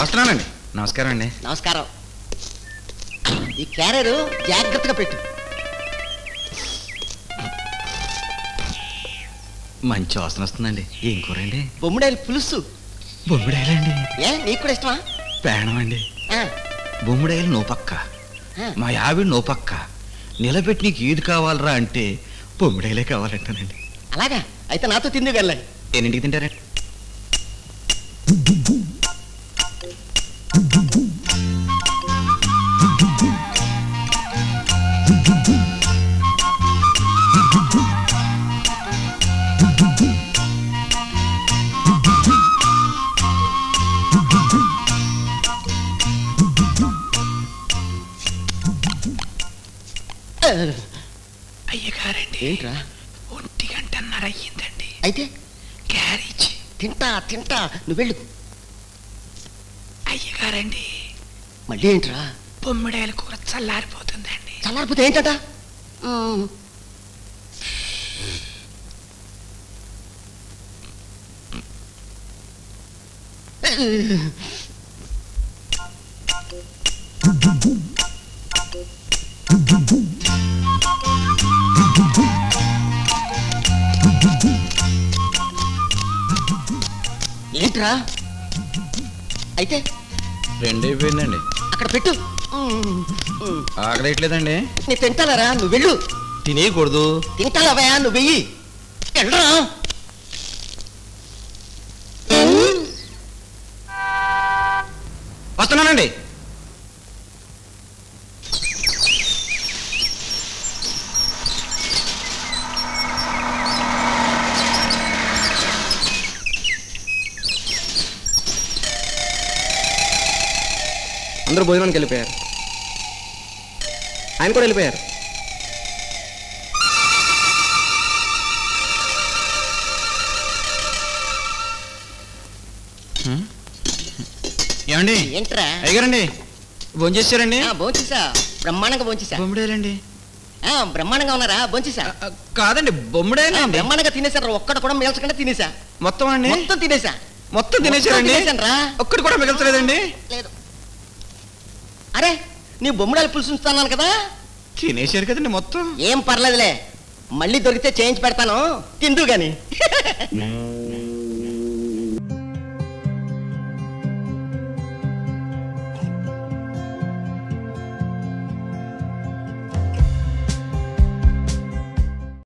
వస్తున్నానండి నమస్కారం అండి నమస్కారం ఈ క్యారియర్ జాగ్రత్తగా పెట్టు మంచి వాసన వస్తుందండి ఏం కూరండి బొమ్మిడాయలు పులుసు బొమ్మిడాయలండి ఏ నీకు కూడా ఇష్టమా పేణం అండి ఆ, బొమ్మిడాయలు నో పక్క ఆ. మా యావిడ నో పక్క నిలబెట్టి నీకు ఏది కావాలరా అంటే బొమ్మిడాయలే కావాలంటానండి అలాగా అయితే నాతో తిందుకు వెళ్ళండి ఎన్నింటికి తింటారండి అయ్యగారండి ఏంట్రా ఒంటి గంటన్నర అయ్యిందండి అయితే క్యారేజ్ తింటా తింటా నువ్వు వెళ్ళు అయ్యగారండి మళ్ళీ ఏంట్రా బొమ్మిడాయల కూర చల్లారిపోతుందండి చల్లారిపోతే ఏంటట మ్మ్. ఏంట్రా అయితే రెండు అయిపోయిందండి అక్కడ పెట్టు మ్మ్. మ్మ్. ఆకలేయట్లేదండి నీ తింటాలరా నువ్వు వెళ్ళు తినేయకూడదు తింటాలవయా నువ్వు వెయ్యి వెళ్ళరా వస్తున్నానండి అందరూ భోజనానికి వెళ్ళిపోయారు ఆయన కూడా వెళ్ళిపోయారు ఏమండి ఏంట్రా అయ్యారండి భోంచేశారండి ఆ, భోంచేసా బ్రహ్మాండంగా భోంచేసా బొమ్మడేలండి ఆ, బ్రహ్మాండంగా ఉన్నారా భోంచేసా కాదండి ఆ, బొమ్మడేలండి బ్రహ్మాండంగా తినేసారు ఒక్కడ కూడా మిగల్చకుండా తినేసా మొత్తం అండి మొత్తం తినేసా మొత్తం తినేశారండి రా ఒక్కటి కూడా మిగల్చలేదండి లేదు అరే నీ బొమ్మడాలు పులుసు ఉంచుతున్నాను కదా తినేశారు కదండి మొత్తం ఏం పర్లేదులే మళ్ళీ దొరికితే చేయించి పెడతాను తిందు గాని